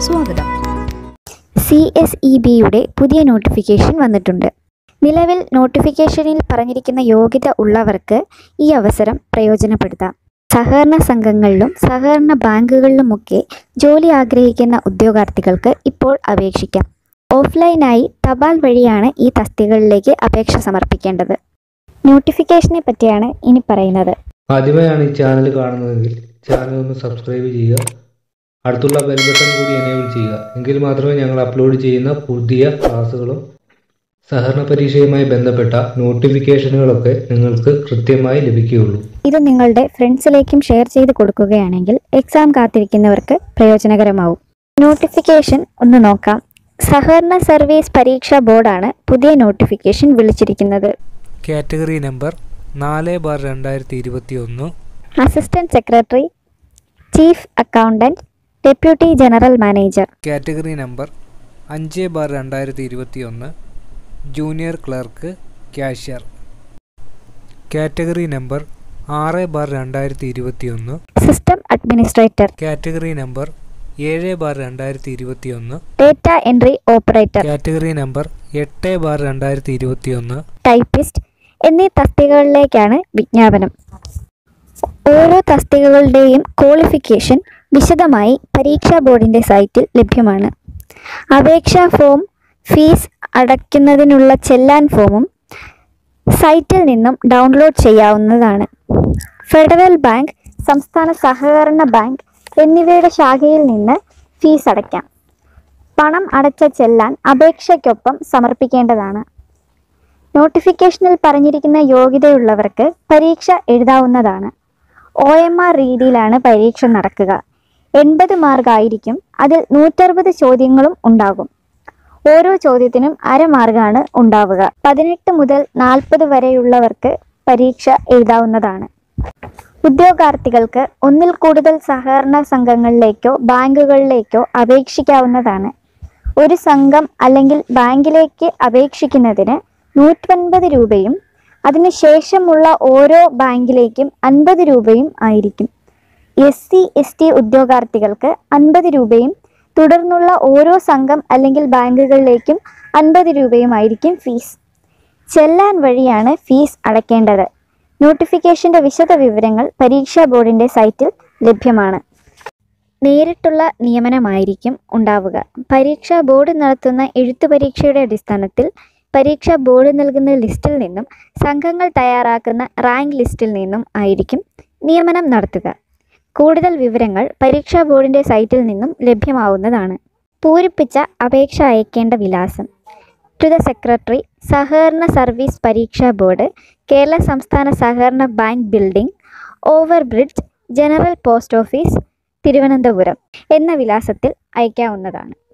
സ്വാഗതം C S E ബിയുടെ പുതിയ നോട്ടിഫിക്കേഷൻ വന്നിട്ടുണ്ട് നിലവിൽ നോട്ടിഫിക്കേഷനിൽ പറഞ്ഞിരിക്കുന്ന യോഗ്യത ഉള്ളവർക്ക് ഈ അവസരം പ്രയോജനപ്പെടുത്താം സഹകരണ സംഘങ്ങളിലും സഹകരണ ബാങ്കുകളിലുമൊക്കെ ജോലി ആഗ്രഹിക്കുന്ന ഉദ്യോഗാർത്ഥികൾക്ക് ഇപ്പോൾ അപേക്ഷിക്കാം ഓഫ്ലൈനായി തപാൽ വഴിയാണ് ഈ തസ്തികകളിലേക്ക് അപേക്ഷ സമർപ്പിക്കേണ്ടത് നോട്ടിഫിക്കേഷനെ പറ്റിയാണ് ഇനി പറയുന്നത് ആദ്യമായാണ് ഈ ചാനൽ കാണുന്നതെങ്കിൽ ചാനൽ ഒന്ന് സബ്സ്ക്രൈബ് ചെയ്യുക അടുത്തുള്ള ബെൽ ബട്ടൺ കൂടി എനേബിൾ ചെയ്യുക എങ്കിൽ മാത്രമേ ഞങ്ങൾ അപ്ലോഡ് ചെയ്യുന്ന പുതിയ ക്ലാസ്സുകളും സഹകരണ പരീക്ഷയുമായി ബന്ധപ്പെട്ട നോട്ടിഫിക്കേഷനുകളൊക്കെ നിങ്ങൾക്ക് കൃത്യമായി ലഭിക്കുകയുള്ളൂ ഇത് നിങ്ങളുടെ ഫ്രണ്ട്സിലേക്കും ഷെയർ ചെയ്ത് കൊടുക്കുകയാണെങ്കിൽ എക്സാം കാത്തിരിക്കുന്നവർക്ക് പ്രയോജനകരമാവും നോട്ടിഫിക്കേഷൻ ഒന്ന് നോക്കാം സഹകരണ സർവീസ് പരീക്ഷാ ബോർഡാണ് പുതിയ നോട്ടിഫിക്കേഷൻ വിളിച്ചിരിക്കുന്നത് കാറ്റഗറി നമ്പർ നാല് ബാർ രണ്ടായിരത്തി ഇരുപത്തി ഒന്ന് assistant secretary chief accountant deputy general manager category number അഞ്ച് ബാർ രണ്ടായിരത്തി ഇരുപത്തി ഒന്ന് junior clerk cashier category number ആറ് ബാർ രണ്ടായിരത്തി ഇരുപത്തി ഒന്ന് സിസ്റ്റം അഡ്മിനിസ്ട്രേറ്റർ കാറ്റഗറി നമ്പർ ഏഴ് ബാർ രണ്ടായിരത്തി ഇരുപത്തി ഒന്ന് data entry operator category number എട്ട് ബാർ രണ്ടായിരത്തി ഇരുപത്തി ഒന്ന് ടൈപ്പിസ്റ്റ് എന്നീ തസ്തികകളിലേക്കാണ് വിജ്ഞാപനം ഓരോ തസ്തികകളുടെയും ക്വാളിഫിക്കേഷൻ വിശദമായി പരീക്ഷാ ബോർഡിൻ്റെ സൈറ്റിൽ ലഭ്യമാണ് അപേക്ഷാ ഫോം ഫീസ് അടയ്ക്കുന്നതിനുള്ള ചെല്ലാൻ ഫോമും സൈറ്റിൽ നിന്നും ഡൗൺലോഡ് ചെയ്യാവുന്നതാണ് ഫെഡറൽ ബാങ്ക് സംസ്ഥാന സഹകരണ ബാങ്ക് എന്നിവയുടെ ശാഖയിൽ നിന്ന് ഫീസ് അടയ്ക്കാം പണം അടച്ച ചെല്ലാൻ അപേക്ഷയ്ക്കൊപ്പം സമർപ്പിക്കേണ്ടതാണ് നോട്ടിഫിക്കേഷനിൽ പറഞ്ഞിരിക്കുന്ന യോഗ്യതയുള്ളവർക്ക് പരീക്ഷ എഴുതാവുന്നതാണ് ഒ എം ആർ രീതിയിലാണ് പരീക്ഷ നടക്കുക എൺപത് മാർക്കായിരിക്കും അതിൽ നൂറ്ററുപത് ചോദ്യങ്ങളും ഉണ്ടാകും ഓരോ ചോദ്യത്തിനും അര മാർക്കാണ് ഉണ്ടാവുക പതിനെട്ട് മുതൽ നാൽപ്പത് വരെയുള്ളവർക്ക് പരീക്ഷ എഴുതാവുന്നതാണ് ഉദ്യോഗാർത്ഥികൾക്ക് ഒന്നിൽ കൂടുതൽ സഹകരണ സംഘങ്ങളിലേക്കോ ബാങ്കുകളിലേക്കോ അപേക്ഷിക്കാവുന്നതാണ് ഒരു സംഘം അല്ലെങ്കിൽ ബാങ്കിലേക്ക് അപേക്ഷിക്കുന്നതിന് നൂറ്റൻപത് രൂപയും അതിനുശേഷമുള്ള ഓരോ ബാങ്കിലേക്കും അൻപത് രൂപയും ആയിരിക്കും എസ് സി എസ് ടി ഉദ്യോഗാർത്ഥികൾക്ക് അൻപത് രൂപയും തുടർന്നുള്ള ഓരോ സംഘം അല്ലെങ്കിൽ ബാങ്കുകളിലേക്കും അൻപത് രൂപയുമായിരിക്കും ഫീസ് ചെല്ലാൻ വഴിയാണ് ഫീസ് അടയ്ക്കേണ്ടത് നോട്ടിഫിക്കേഷന്റെ വിശദ വിവരങ്ങൾ പരീക്ഷാ ബോർഡിന്റെ സൈറ്റിൽ ലഭ്യമാണ് നേരിട്ടുള്ള നിയമനമായിരിക്കും ഉണ്ടാവുക പരീക്ഷാ ബോർഡ് നടത്തുന്ന എഴുത്തു പരീക്ഷയുടെ അടിസ്ഥാനത്തിൽ പരീക്ഷാ ബോർഡ് നൽകുന്ന ലിസ്റ്റിൽ നിന്നും സംഘങ്ങൾ തയ്യാറാക്കുന്ന റാങ്ക് ലിസ്റ്റിൽ നിന്നും ആയിരിക്കും നിയമനം നടത്തുക കൂടുതൽ വിവരങ്ങൾ പരീക്ഷാ ബോർഡിൻ്റെ സൈറ്റിൽ നിന്നും ലഭ്യമാവുന്നതാണ് പൂരിപ്പിച്ച അപേക്ഷ അയക്കേണ്ട വിലാസം ടു ദ സെക്രട്ടറി സഹകരണ സർവീസ് പരീക്ഷാ ബോർഡ് കേരള സംസ്ഥാന സഹകരണ bank building over bridge general post office Thiruvananthapuram എന്ന വിലാസത്തിൽ അയക്കാവുന്നതാണ്